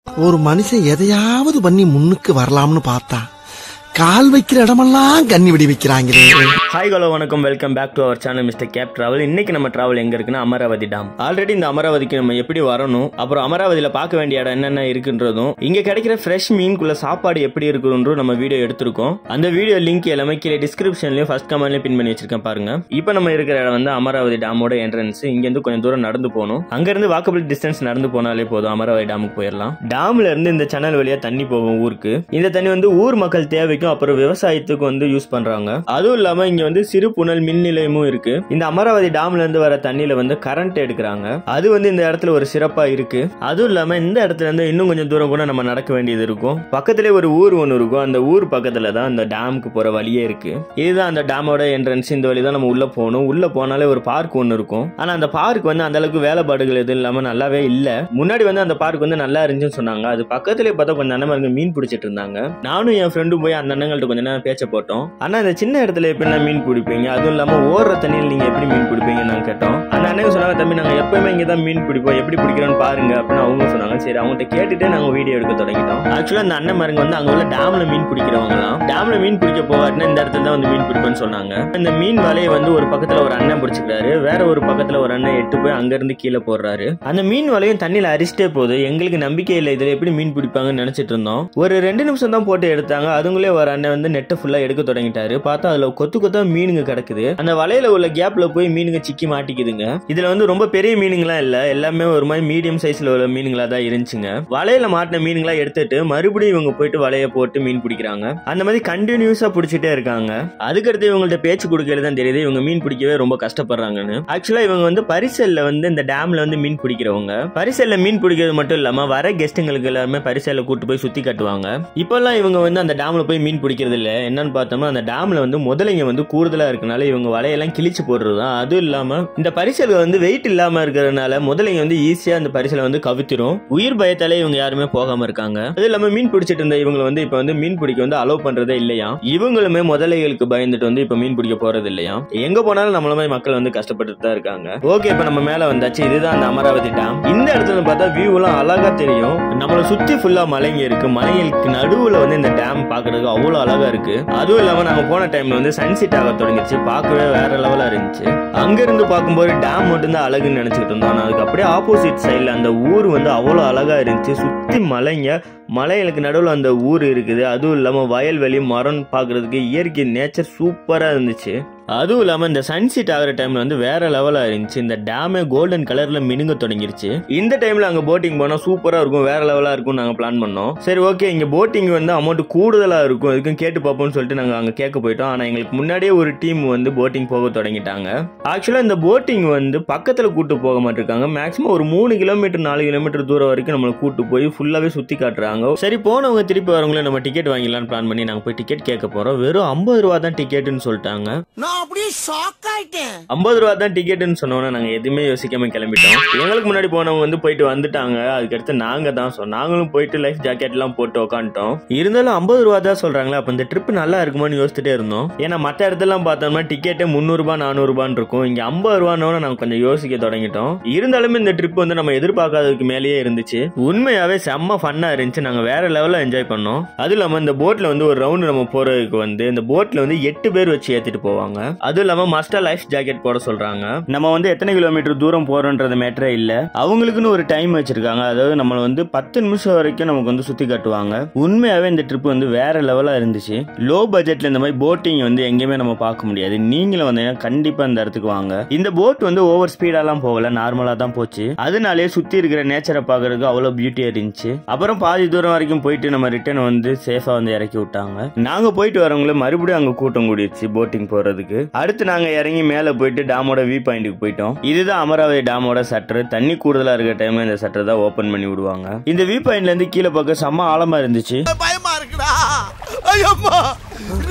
ஒரு மனுஷன் எதையாவது பண்ணி முன்னுக்கு வரலாம்னு பார்த்தா கால் வைக்கிற இடமெல்லாம் கண்ணி விடி வைக்கிறாங்களே ஹாய் ஹலோ வணக்கம் welcome back to our channel mister cab travel இன்னைக்கு நம்ம டிராவல் எங்க இருக்குன்னா அமராவதி டேம் ஆல்ரெடி இந்த அமராவதிக்கு நம்ம எப்படி வரணும் அப்புறம் அமராவதியில பார்க்க வேண்டிய இடம் என்னென்ன இருக்குன்றதும் இங்க கிடைக்கிற ஃப்ரெஷ் மீன்குள்ள சாப்பாடு எப்படி இருக்குன்றதும் நம்ம வீடியோ எடுத்திருக்கோம் அந்த வீடியோ லிங்க் எல்லாமே கீழே டிஸ்கிரிப்ஷன்லயும் ஃபர்ஸ்ட் கமெண்ட்லயும் பின் பண்ணி வச்சிருக்கேன் பாருங்க இப்போ நம்ம இருக்கிற இடம் வந்து அமராவதி டேமோட என்ட்ரன்ஸ் இங்க இருந்து கொஞ்சம் தூரம் நடந்து போகணும் அங்க இருந்து வாக்கபிள் டிஸ்டன்ஸ் நடந்து போனாலே போதும் அமராவதி டேமுக்கு போயிடலாம் டேம்ல இருந்து இந்த சேனல் வழியா தண்ணி போகும் ஊருக்கு இந்த தண்ணி வந்து ஊர் மக்கள் தேவைக்கும் அப்புறம் விவசாயத்துக்கு வந்து யூஸ் பண்றாங்க அதுவும் இல்லாம இங்க வந்து சிறு புனல் மின் நிலையமும் இருக்கு இந்த அமராவதி டேம்ல இருந்து வர தண்ணியில வந்து கரண்ட் எடுக்கிறாங்க அது வந்து இந்த இடத்துல ஒரு சிறப்பா இருக்கு அதுவும் இல்லாம இந்த இடத்துல இருந்து இன்னும் கொஞ்சம் தூரம் கூட நம்ம நடக்க வேண்டியது இருக்கும் பக்கத்திலே ஒரு ஊர் ஒன்று இருக்கும் அந்த ஊர் பக்கத்துல தான் அந்த டேமுக்கு போற வழியே இருக்கு இதுதான் அந்த டேமோட என்ட்ரன்ஸ் இந்த வழி தான் நம்ம உள்ள போகணும் உள்ள போனாலே ஒரு பார்க் ஒன்று இருக்கும் ஆனா அந்த பார்க் வந்து அந்த அளவுக்கு வேலைப்பாடுகள் எதுவும் இல்லாம நல்லாவே இல்ல முன்னாடி வந்து அந்த பார்க் வந்து நல்லா இருந்துச்சுன்னு சொன்னாங்க அது பக்கத்திலே பார்த்தா கொஞ்சம் அண்ணன் மீன் பிடிச்சிட்டு இருந்தாங்க நானும் என் ஃப்ரெண்டும் போய் அந்த அண்ணங்கள்ட்ட கொஞ்ச நேரம் பேச்ச போட்டோம் ஆனா இந்த சின்ன இடத்துல எப்படி மீன் பிடிப்பீங்க அதுவும் இல்லாம ஓடுற தண்ணியில் நீங்க எப்படி மீன் பிடிப்பீங்க நாங்க கேட்டோம் அந்த அண்ணன் சொன்னாங்க தம்பி நாங்க எப்பவுமே இங்க தான் மீன் பிடிப்போம் எப்படி பிடிக்கிறோம்னு பாருங்க அப்படின்னு அவங்க சொன்னாங்க சரி அவங்ககிட்ட கேட்டுட்டு நாங்க வீடியோ எடுக்க தொடங்கிட்டோம் ஆக்சுவலா அந்த அண்ணன் மருங்க வந்து அங்க உள்ள டேம்ல மீன் பிடிக்கிறவங்கலாம் டேம்ல மீன் பிடிக்க போவாருன்னா இந்த இடத்துல தான் வந்து மீன் பிடிப்பேன்னு சொன்னாங்க இந்த மீன் வலையை வந்து ஒரு பக்கத்துல ஒரு அண்ணன் பிடிச்சிக்கிறாரு வேற ஒரு பக்கத்துல ஒரு அண்ணன் எட்டு போய் அங்க இருந்து கீழே போடுறாரு அந்த மீன் வலையும் தண்ணியில அரிச்சிட்டே போகுது எங்களுக்கு நம்பிக்கை இல்லை இதுல எப்படி மீன் பிடிப்பாங்கன்னு நினைச்சிட்டு இருந்தோம் ஒரு ரெண்டு நிமிஷம் தான் போட்டு எடுத்தாங்க அதுங்களே ஒரு அண்ணன் வந்து நெட்டை ஃபுல்லா எடுக்க தொடங்கிட்டாரு பார்த்தா அதுல கொத்து கொத்தா மீனுங்க கிடக்குது அந்த வலையில உள்ள கேப்ல போய் மீனுங்க சிக்கி மாட்டிக்குதுங்க இதுல வந்து ரொம்ப பெரிய மீனுங்களாம் இல்ல எல்லாமே ஒரு மாதிரி மீடியம் சைஸ்ல உள்ள மீனுங்களா தான் இருந்துச்சுங்க வலையில மாட்டின மீனுங்களா எடுத்துட்டு மறுபடியும் இவங்க போயிட்டு வலைய போட்டு மீன் பிடிக்கிறாங்க அந்த மாதிரி கண்டினியூஸா பிடிச்சிட்டே இருக்காங்க அதுக்கடுத்து இவங்கள்ட்ட பேச்சு கொடுக்கல தான் தெரியுது இவங்க மீன் பிடிக்கவே ரொம்ப கஷ்டப்படுறாங்கன்னு ஆக்சுவலா இவங்க வந்து பரிசல்ல வந்து இந்த டேம்ல வந்து மீன் பிடிக்கிறவங்க பரிசல்ல மீன் பிடிக்கிறது மட்டும் இல்லாம வர கெஸ்ட்டுங்களுக்கு எல்லாருமே பரிசல்ல கூட்டு போய் சுத்தி காட்டுவாங்க இப்பெல்லாம் இவங்க வந்து அந்த டேம்ல போய் மீன் பிடிக்கிறது இல்ல என்னன்னு பார்த்தோம்னா அந்த டேம்ல வந்து முதலைங்க வந்து கூடுதலா இருக்கனால இவங்க வலையெல்லாம் கிழிச்சு போடுறதுதான் அதுவும் இல்லாம இந்த பரிசல்கள் வந்து வெயிட் இல்லாம இருக்கிறதுனால முதலைங்க வந்து ஈஸியா அந்த பரிசலை வந்து கவித்திரும் உயிர் பயத்தாலே இவங்க யாருமே போகாம இருக்காங்க அது இல்லாம மீன் பிடிச்சிட்டு இருந்த இவங்க வந்து இப்ப வந்து மீன் பிடிக்க வந்து அலோவ் பண்றதே இல்லையா இவங்களுமே முதலைகளுக்கு பயந்துட்டு வந்து இப்ப மீன் பிடிக்க போறது இல்லையா எங்க போனாலும் நம்மள மாதிரி மக்கள் வந்து கஷ்டப்பட்டுட்டு தான் இருக்காங்க ஓகே இப்ப நம்ம மேல வந்தாச்சு இதுதான் அந்த அமராவதி டேம் இந்த இடத்துல பார்த்தா வியூ எல்லாம் அழகா தெரியும் நம்மளை சுத்தி ஃபுல்லா மலைங்க இருக்கு மலைங்களுக்கு நடுவுல வந்து இந்த டேம் பாக்குறதுக்கு அவ்வளவு அழகா இருக்கு அதுவும் இல்லாம நாங்க போன டைம்ல வந்து சன்செட் ஆக தொடங்கிருச்சு பார்க்கவே வேற லெவலா இருந்துச்சு அங்க இருந்து பார்க்கும்போது டேம் மட்டும்தான் அழகுன்னு நினைச்சிட்டு இருந்தோம் ஆனா அதுக்கு அப்படியே ஆப்போசிட் சைடுல அந்த ஊர் வந்து அவ்வளவு அழகா இருந்துச்சு சுத்தி மலைங்க மலைகளுக்கு நடுவில் அந்த ஊர் இருக்குது அதுவும் இல்லாமல் வயல்வெளி மரம் பார்க்கறதுக்கு இயற்கை நேச்சர் சூப்பராக இருந்துச்சு அதுவும் இல்லாமல் இந்த சன்செட் ஆகிற டைமில் வந்து வேற லெவலாக இருந்துச்சு இந்த டேமே கோல்டன் கலரில் மினுங்க தொடங்கிருச்சு இந்த டைமில் அங்கே போட்டிங் போனால் சூப்பராக இருக்கும் வேற லெவலாக இருக்கும் நாங்கள் பிளான் பண்ணோம் சரி ஓகே இங்கே போட்டிங் வந்து அமௌண்ட் கூடுதலாக இருக்கும் இதுக்கும் கேட்டு பார்ப்போம்னு சொல்லிட்டு நாங்கள் அங்கே கேட்க போயிட்டோம் ஆனால் எங்களுக்கு முன்னாடியே ஒரு டீம் வந்து போட்டிங் போக தொடங்கிட்டாங்க ஆக்சுவலாக இந்த போட்டிங் வந்து பக்கத்தில் கூட்டு போக மாட்டிருக்காங்க மேக்ஸிமம் ஒரு மூணு கிலோமீட்டர் நாலு கிலோமீட்டர் தூரம் வரைக்கும் நம்மளை கூட்டு போய் ஃபுல்லாகவே சுற்றி காட்டுறாங்க சரி போனவங்க திருப்பி வரவங்களே நம்ம டிக்கெட் வாங்கிடலாம்னு பிளான் பண்ணி நாங்கள் போய் டிக்கெட் கேட்க போகிறோம் வெறும் ஐம்பது ரூபா தான் டிக்கெட்டுன்னு சொல்லிட்டாங்க நான் அப்படியே ஷாக் ஆயிட்டேன் ஐம்பது ரூபா தான் டிக்கெட்னு சொன்னோன்னா நாங்கள் எதுவுமே யோசிக்காம கிளம்பிட்டோம் எங்களுக்கு முன்னாடி போனவங்க வந்து போயிட்டு வந்துட்டாங்க அதுக்கடுத்து நாங்கள் தான் சொன்னோம் நாங்களும் போயிட்டு லைஃப் ஜாக்கெட்லாம் போட்டு உக்காந்துட்டோம் இருந்தாலும் ஐம்பது ரூபா தான் சொல்கிறாங்களே அப்போ இந்த ட்ரிப் நல்லா இருக்குமான்னு யோசிச்சுட்டே இருந்தோம் ஏன்னா மற்ற இடத்துலலாம் பார்த்தோம்னா டிக்கெட்டே முந்நூறுபா நானூறுபான்னு இருக்கும் இங்கே ஐம்பது ரூபான்னு நாங்கள் கொஞ்சம் யோசிக்க தொடங்கிட்டோம் இருந்தாலுமே இந்த ட்ரிப் வந்து நம்ம எதிர்பார்க்காததுக்கு மேலேயே இருந்துச்சு உண்மையாவே செம்ம ஃபன்னாக இருந்துச்சு நாங்கள் வேற லெவலில் என்ஜாய் பண்ணோம் அதுவும் இல்லாமல் இந்த போட்டில் வந்து ஒரு ரவுண்டு நம்ம போகிறதுக்கு வந்து இந்த போட்டில் வந்து எட்டு பேர் வச்சு ஏற்றிட்டு போவாங்க அதுவும் இல்லாமல் மஸ்டா லைஃப் ஜாக்கெட் போட சொல்கிறாங்க நம்ம வந்து எத்தனை கிலோமீட்டர் தூரம் போகிறோன்றது மேட்டரே இல்லை அவங்களுக்குன்னு ஒரு டைம் வச்சிருக்காங்க அதாவது நம்மளை வந்து பத்து நிமிஷம் வரைக்கும் நமக்கு வந்து சுற்றி காட்டுவாங்க உண்மையாகவே இந்த ட்ரிப் வந்து வேற லெவலாக இருந்துச்சு லோ பட்ஜெட்டில் இந்த மாதிரி போட்டிங் வந்து எங்கேயுமே நம்ம பார்க்க முடியாது நீங்களும் வந்தீங்கன்னா கண்டிப்பாக இந்த இடத்துக்கு வாங்க இந்த போட் வந்து ஓவர் ஸ்பீடாலாம் போகல நார்மலாக தான் போச்சு அதனாலே சுற்றி இருக்கிற நேச்சரை பார்க்கறதுக்கு அவ்வளோ பியூட்டியாக இருந்துச்சு அப்புறம் பாதி தூரம் வரைக்கும் போயிட்டு நம்ம ரிட்டர்ன் வந்து சேஃபாக வந்து இறக்கி விட்டாங்க நாங்கள் போயிட்டு வரவங்கள மறுபடியும் அங்கே கூட்டம் கூடிடுச்சு போட்டிங் போகிறதுக்கு அடுத்து நாங்கள் இறங்கி மேலே போயிட்டு டேமோட வியூ பாயிண்ட்டுக்கு போயிட்டோம் இதுதான் அமராவதி டேமோட சட்டர் தண்ணி கூடுதலாக இருக்கிற டைம்ல இந்த சட்டர் தான் ஓப்பன் பண்ணி விடுவாங்க இந்த வியூ பாயிண்ட்ல இருந்து கீழே பார்க்க செம்ம ஆழமா இருந்துச்சு பயமா இருக்குடா ஐயம்மா ரொம்ப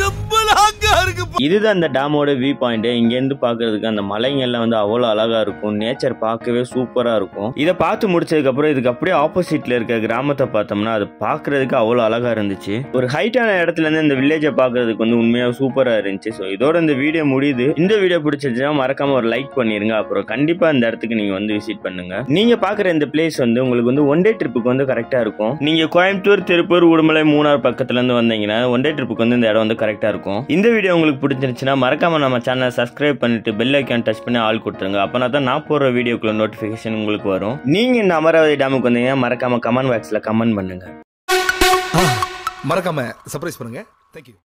அழகா இருக்கு இதுதான் அந்த டேமோட வியூ பாயிண்ட் இங்க இருந்து பாக்குறதுக்கு அந்த மலைங்க எல்லாம் வந்து அவ்வளவு அழகா இருக்கும் நேச்சர் பார்க்கவே சூப்பரா இருக்கும் இதை பார்த்து முடிச்சதுக்கு அப்புறம் இதுக்கு அப்படியே ஆப்போசிட்ல இருக்க கிராமத்தை பார்த்தோம்னா அது பார்க்கிறதுக்கு அவ்வளவு அழகா இருந்துச்சு ஒரு ஹைட்டான இடத்துல இருந்து இந்த வில்லேஜை பார்க்கிறதுக்கு வந்து உண்மையா சூப்பரா இருந்துச்சு ஸோ இதோட இந்த வீடியோ முடியுது இந்த வீடியோ பிடிச்சிருச்சுன்னா மறக்காம ஒரு லைக் பண்ணிருங்க அப்புறம் கண்டிப்பா இந்த இடத்துக்கு நீங்க வந்து விசிட் பண்ணுங்க நீங்க பாக்குற இந்த பிளேஸ் வந்து உங்களுக்கு வந்து ஒன் டே ட்ரிப்புக்கு வந்து கரெக்டா இருக்கும் நீங்க கோயம்புத்தூர் திருப்பூர் உடுமலை மூணார் பக்கத்துல இருந்து வந்தீங்கன்னா ஒன் டே ட்ரிப்புக்கு வந்து இந்த இடம் வந்து கரெக்டா இருக்கும் இந்த வீடியோ உங்களுக்கு பிடிச்சிருந்துச்சுன்னா மறக்காம நம்ம சேனலை சப்ஸ்கிரைப் பண்ணிட்டு பெல் ஐக்கான் டச் பண்ணி ஆள் கொடுத்துருங்க அப்பனா தான் நான் போடுற வீடியோக்குள்ள நோட்டிபிகேஷன் உங்களுக்கு வரும் நீங்க இந்த அமராவதி டேமுக்கு வந்தீங்கன்னா மறக்காம கமெண்ட் பாக்ஸ்ல கமெண்ட் பண்ணுங்க மறக்காம சர்ப்ரைஸ் பண்ணுங்க தேங்க்யூ